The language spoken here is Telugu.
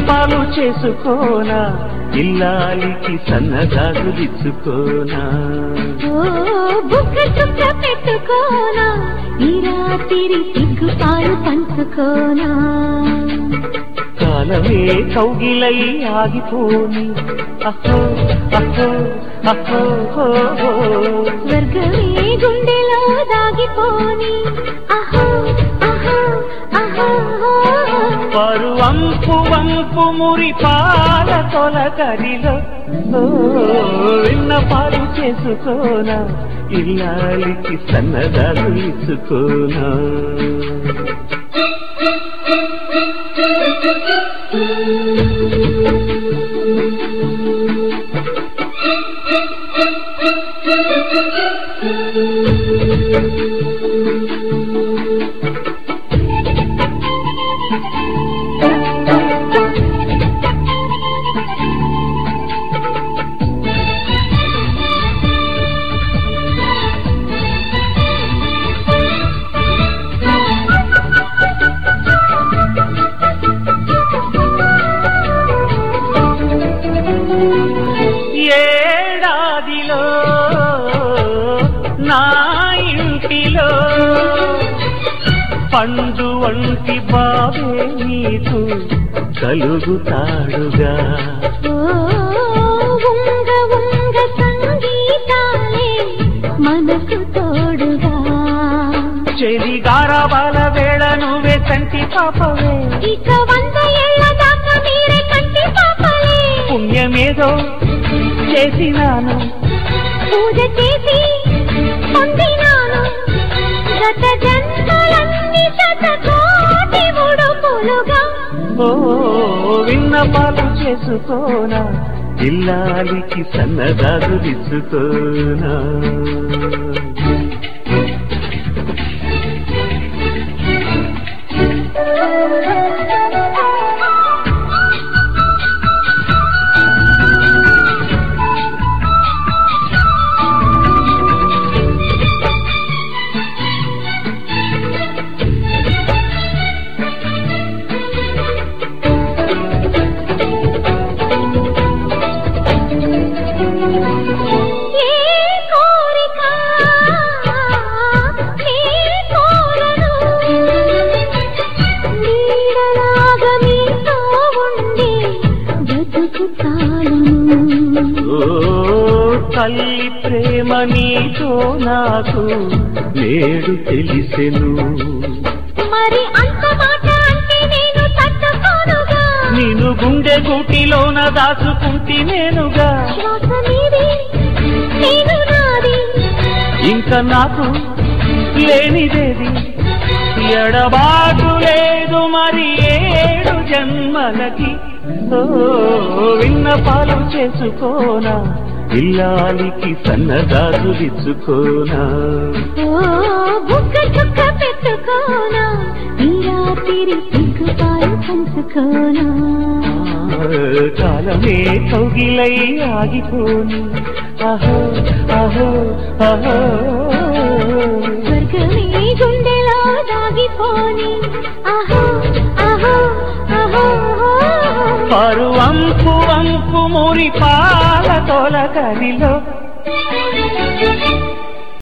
విన్నపాలు చేసుకోనా ఇల్లాలికి సన్నగాజులిచ్చుకోనా ఓ బుక్క చుక్క పెట్టుకోనా ఈ రాత్రి సిగ్గు పాలు పంచుకోనా కాలమే కౌగిలై ఆగిపోని అహో అహో అహో హో, హో. స్వర్గమే గుండెలో దాగిపోని అహో అహో అహో వారు వంపు వంపు మురి పాల తొలకరిలో ఓ, విన్నపాలు చేసుకోనా ఇల్లాలికి సన్నదాలు ఇచ్చుకోనా ఏడాదిలో నా ఇంటిలో పండు వంటి బాబే నీకు కలుగుతాడుగా ఓ ఉంగ ఉంగ సంగీతాలే మనకు తోడుగా చెరిగారబాల వేళ నువ్వే కంటి పాపవే ఇక వంద ఏళ్ళ దాకా మీరే కంటి పాపలే పుణ్యమేదో చేసినాను పూజ చేసి పొందినాను గత జన్మలన్నీ శతకోటి ముడుపులుగా ఓ విన్నపాలు చేసుకోనా ఇల్లాలికి సన్నదాదులిచ్చుకోనా ఏ కోరిక నీ కోరను నీడలాగా మీతో ఉండి బ్రతుకు చాలును ఓ తల్లి ప్రేమ నీతో నాకు నేడు తెలిసెను మరి అంత మాట అంటే నేను తట్టుకోనుగా నేను గుండె గూటిలోన దాచుకుంటి నేనుగా శ్వాస నీది నేను నాది ఇంకా నాకు లేనిదేది ఎడబాటు లేదు మరి ఏడు జన్మలకి ఓ విన్నపాలు చేసుకోనా ఇల్లాలికి సన్నదాదులిచ్చుకోనా ఓ బుక్క చుక్క పెట్టుకోనా ఈ రాత్రి సిగ్గుపాలు పంచుకోనా కాలమే కౌగిలై ఆగిపోని అహో అహో అహో స్వర్గమే గుండెలో దాగిపోని అహో అహో అహో పరు వంపు వంపు మురి పాల తొలకరిలో